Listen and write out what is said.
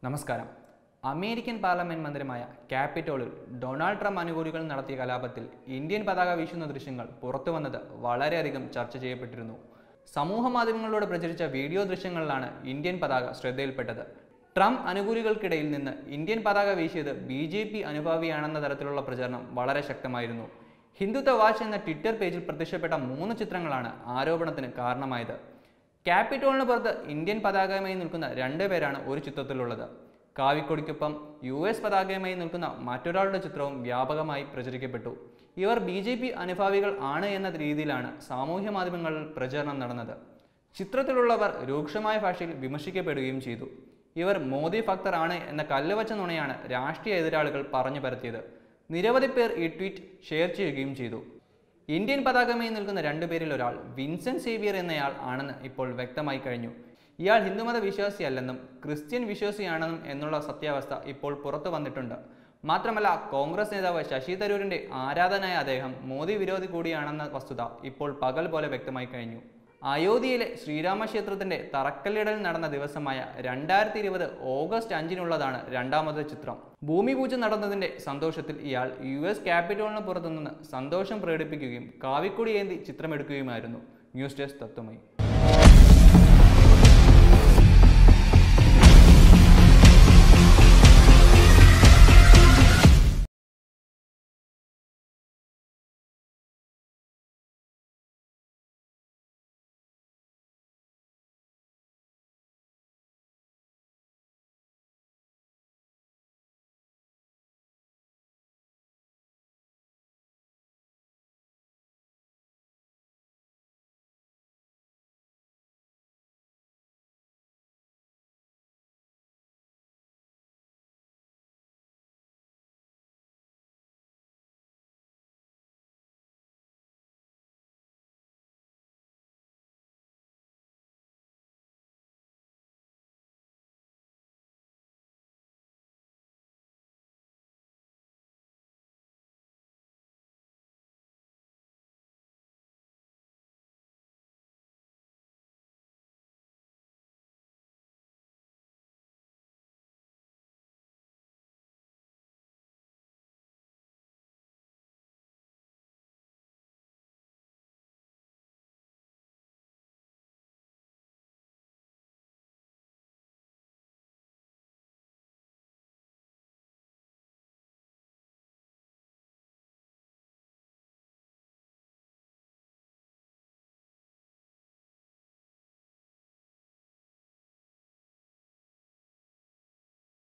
നമസ്കാരം American parliament മന്ദിരമായ ക്യാപിറ്റോളിൽ ഡൊണാൾഡ് ട്രംപ് അനുകൂലികൾ നടത്തിയ കലാപത്തിൽ ഇന്ത്യൻ പതാക വീശുന്ന ദൃശ്യങ്ങൾ പുറത്തു വന്നത് വളരെയധികം ചർച്ച ചെയ്യപ്പെട്ടിരുന്നു സമൂഹ മാധ്യമങ്ങളിലൂടെ പ്രചരിച്ച വീഡിയോ ദൃശ്യങ്ങളിലാണ് ഇന്ത്യൻ പതാക ശ്രദ്ധയിൽപ്പെട്ടത് ട്രംപ് അനുകൂലികൾക്കിടയിൽ നിന്ന് ഇന്ത്യൻ പതാക വീശിയത് ബി ജെ പി അനുഭാവിയാണെന്ന തരത്തിലുള്ള പ്രചരണം വളരെ ശക്തമായിരുന്നു ഹിന്ദുത്വ വാച്ച് എന്ന ട്വിറ്റർ പേജിൽ പ്രത്യക്ഷപ്പെട്ട മൂന്ന് ചിത്രങ്ങളാണ് ആരോപണത്തിന് കാരണമായത് ക്യാപിറ്റോളിന് പുറത്ത് ഇന്ത്യൻ പതാകയുമായി നിൽക്കുന്ന രണ്ട് പേരാണ് ഒരു ചിത്രത്തിലുള്ളത് കാവിക്കൊടിക്കൊപ്പം യു എസ് പതാകയുമായി നിൽക്കുന്ന മറ്റൊരാളുടെ ചിത്രവും വ്യാപകമായി പ്രചരിക്കപ്പെട്ടു ഇവർ ബി ജെ പി അനുഭാവികൾ ആണ് എന്ന രീതിയിലാണ് സാമൂഹ്യ മാധ്യമങ്ങളിൽ പ്രചരണം നടന്നത് ചിത്രത്തിലുള്ളവർ രൂക്ഷമായ ഭാഷയിൽ വിമർശിക്കപ്പെടുകയും ചെയ്തു ഇവർ മോദി ഭക്തർ ആണ് എന്ന കല്ലുവച്ച നുണയാണ് രാഷ്ട്രീയ എതിരാളികൾ പറഞ്ഞു പരത്തിയത് നിരവധി പേർ ഈ ട്വീറ്റ് ഷെയർ ചെയ്യുകയും ചെയ്തു ഇന്ത്യൻ പതാകമായി നിൽക്കുന്ന രണ്ടുപേരിൽ ഒരാൾ വിൻസെന്റ് സേവിയർ എന്നയാൾ ആണെന്ന് ഇപ്പോൾ വ്യക്തമായി കഴിഞ്ഞു ഇയാൾ ഹിന്ദുമത വിശ്വാസിയല്ലെന്നും ക്രിസ്ത്യൻ വിശ്വാസിയാണെന്നും എന്നുള്ള സത്യാവസ്ഥ ഇപ്പോൾ പുറത്തു വന്നിട്ടുണ്ട് മാത്രമല്ല കോൺഗ്രസ് നേതാവ് ശശി തരൂരിന്റെ ആരാധനായ അദ്ദേഹം മോദി വിരോധി കൂടിയാണെന്ന വസ്തുത ഇപ്പോൾ പകൽ പോലെ വ്യക്തമായി കഴിഞ്ഞു അയോധ്യയിലെ ശ്രീരാമക്ഷേത്രത്തിന്റെ തറക്കല്ലിടൽ നടന്ന ദിവസമായ രണ്ടായിരത്തി ഇരുപത് ഓഗസ്റ്റ് അഞ്ചിനുള്ളതാണ് രണ്ടാമത്തെ ചിത്രം ഭൂമി പൂജ നടന്നതിന്റെ സന്തോഷത്തിൽ ഇയാൾ യു എസ് ക്യാപിറ്റോളിന് പുറത്തുനിന്ന് സന്തോഷം പ്രകടിപ്പിക്കുകയും കാവിക്കൊടി ഏന്തി ചിത്രമെടുക്കുകയുമായിരുന്നു ന്യൂസ് ഡെസ്ക് തത്വമയി